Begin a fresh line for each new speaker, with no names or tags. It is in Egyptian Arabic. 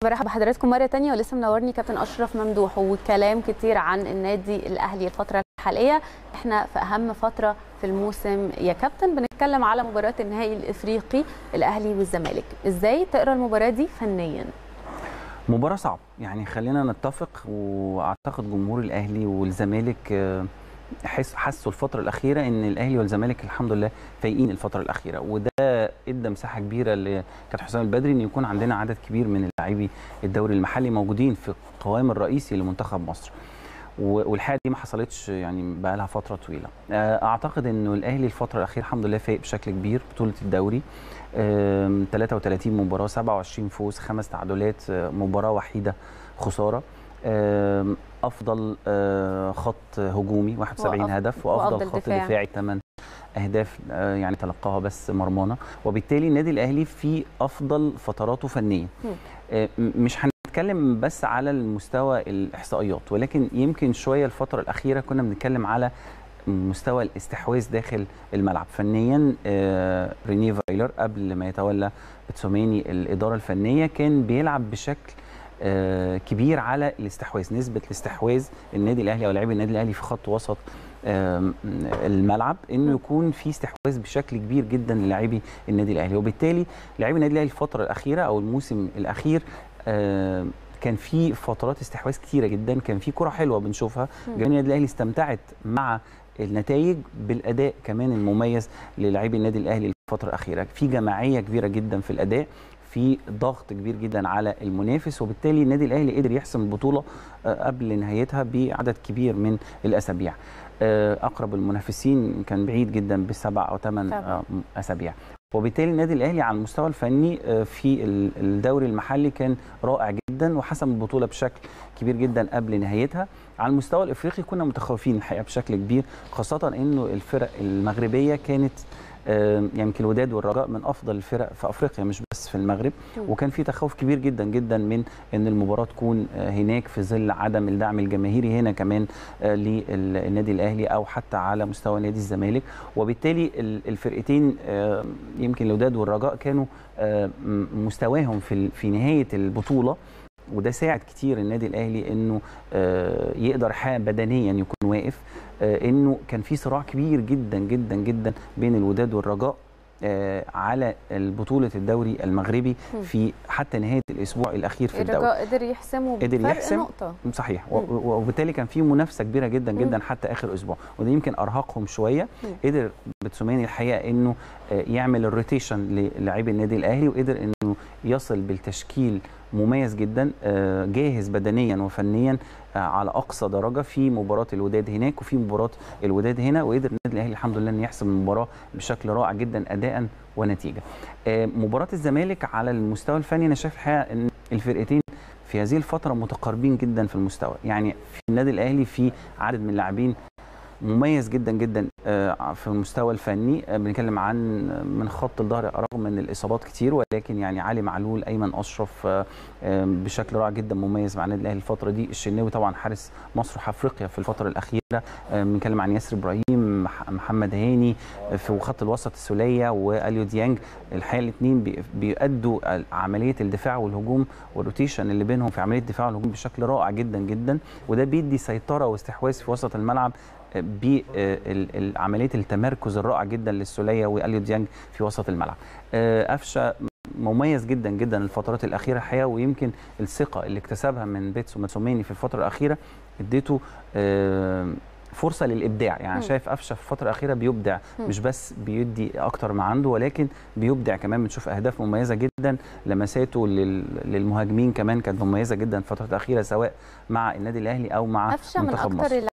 برحب بحضراتكم مره تانية ولسه منورني كابتن اشرف ممدوح وكلام كتير عن النادي الاهلي الفتره الحاليه احنا في اهم فتره في الموسم يا كابتن بنتكلم على مباراه النهائي الافريقي الاهلي والزمالك ازاي تقرا المباراه دي فنيا
مباراة صعبة يعني خلينا نتفق واعتقد جمهور الاهلي والزمالك حس حسوا الفترة الأخيرة إن الأهلي والزمالك الحمد لله فايقين الفترة الأخيرة وده ادى مساحة كبيرة لكابتن حسام البدري إن يكون عندنا عدد كبير من اللاعبي الدوري المحلي موجودين في القوام الرئيسي لمنتخب مصر. والحقيقه دي ما حصلتش يعني بقى لها فتره طويله اعتقد انه الاهلي الفتره الاخيره الحمد لله فايق بشكل كبير بطوله الدوري 33 مباراه 27 فوز خمس تعادلات مباراه وحيده خساره افضل خط هجومي 71 وأفضل هدف وافضل, وأفضل خط دفاع. دفاعي 8 اهداف يعني تلقاها بس مرمانه وبالتالي النادي الاهلي في افضل فتراته فنيا مش هنتكلم بس على المستوى الاحصائيات ولكن يمكن شويه الفتره الاخيره كنا بنتكلم على مستوى الاستحواذ داخل الملعب فنيا ريني فايلر قبل ما يتولى بتسوماني الاداره الفنيه كان بيلعب بشكل كبير على الاستحواذ نسبه الاستحواذ النادي الاهلي او لاعبي النادي الاهلي في خط وسط الملعب انه يكون في استحواذ بشكل كبير جدا للاعبي النادي الاهلي وبالتالي لاعبي النادي الاهلي الفتره الاخيره او الموسم الاخير كان في فترات استحواذ كتيره جدا كان في كره حلوه بنشوفها جماهير النادي الاهلي استمتعت مع النتائج بالاداء كمان المميز للاعبي النادي الاهلي الفتره الاخيره في جماعيه كبيره جدا في الاداء في ضغط كبير جدا على المنافس وبالتالي النادي الاهلي قدر يحسم البطوله قبل نهايتها بعدد كبير من الاسابيع اقرب المنافسين كان بعيد جدا بسبع او ثمان اسابيع وبالتالي النادي الاهلي على المستوى الفني في الدوري المحلي كان رائع جدا وحسم البطوله بشكل كبير جدا قبل نهايتها على المستوى الافريقي كنا متخوفين الحقيقه بشكل كبير خاصه انه الفرق المغربيه كانت يمكن الوداد والرجاء من افضل الفرق في افريقيا مش بس في المغرب وكان في تخوف كبير جدا جدا من ان المباراه تكون هناك في ظل عدم الدعم الجماهيري هنا كمان للنادي الاهلي او حتى على مستوى نادي الزمالك وبالتالي الفرقتين يمكن الوداد والرجاء كانوا مستواهم في في نهايه البطوله وده ساعد كتير النادي الاهلي انه يقدر يحقق بدنيا يكون واقف انه كان في صراع كبير جدا جدا جدا بين الوداد والرجاء على بطولة الدوري المغربي في حتى نهاية الأسبوع الأخير في الدوري
الرجاء قدر يحسمه
قدر يحسم
نقطة
صحيح وبالتالي كان في منافسة كبيرة جدا جدا حتى آخر أسبوع وده يمكن أرهقهم شوية قدر بتسوماني الحقيقة إنه يعمل الروتيشن للاعبي النادي الأهلي وقدر إنه يصل بالتشكيل مميز جدا جاهز بدنيا وفنيا على اقصى درجه في مباراه الوداد هناك وفي مباراه الوداد هنا وقدر النادي الاهلي الحمد لله ان يحسم المباراه بشكل رائع جدا اداء ونتيجه. مباراه الزمالك على المستوى الفني انا شايف الحقيقه ان الفرقتين في هذه الفتره متقاربين جدا في المستوى، يعني في النادي الاهلي في عدد من اللاعبين مميز جدا جدا في المستوى الفني بنتكلم عن من خط الظهر رغم من الاصابات كتير ولكن يعني علي معلول ايمن اشرف بشكل رائع جدا مميز مع النادي الاهلي الفتره دي الشناوي طبعا حارس مصر وافريقيا في الفتره الاخيره بنتكلم عن ياسر ابراهيم محمد هاني في خط الوسط السوليه واليو ديانج الحقيقه الاثنين بيؤدوا عمليه الدفاع والهجوم والروتيشن اللي بينهم في عمليه الدفاع والهجوم بشكل رائع جدا جدا وده بيدي سيطره واستحواذ في وسط الملعب بعمليه التمركز الرائع جدا للسوليه واليو ديانج في وسط الملعب قفشه مميز جدا جدا الفترات الاخيره الحقيقه ويمكن الثقه اللي اكتسبها من بيتسو ماتسوميني في الفتره الاخيره اديته فرصه للابداع يعني م. شايف قفشه في الفتره الاخيره بيبدع م. مش بس بيدي اكتر ما عنده ولكن بيبدع كمان بنشوف اهداف مميزه جدا لمساته للمهاجمين كمان كانت مميزه جدا الفتره الاخيره سواء مع النادي الاهلي او مع
منتخب مصر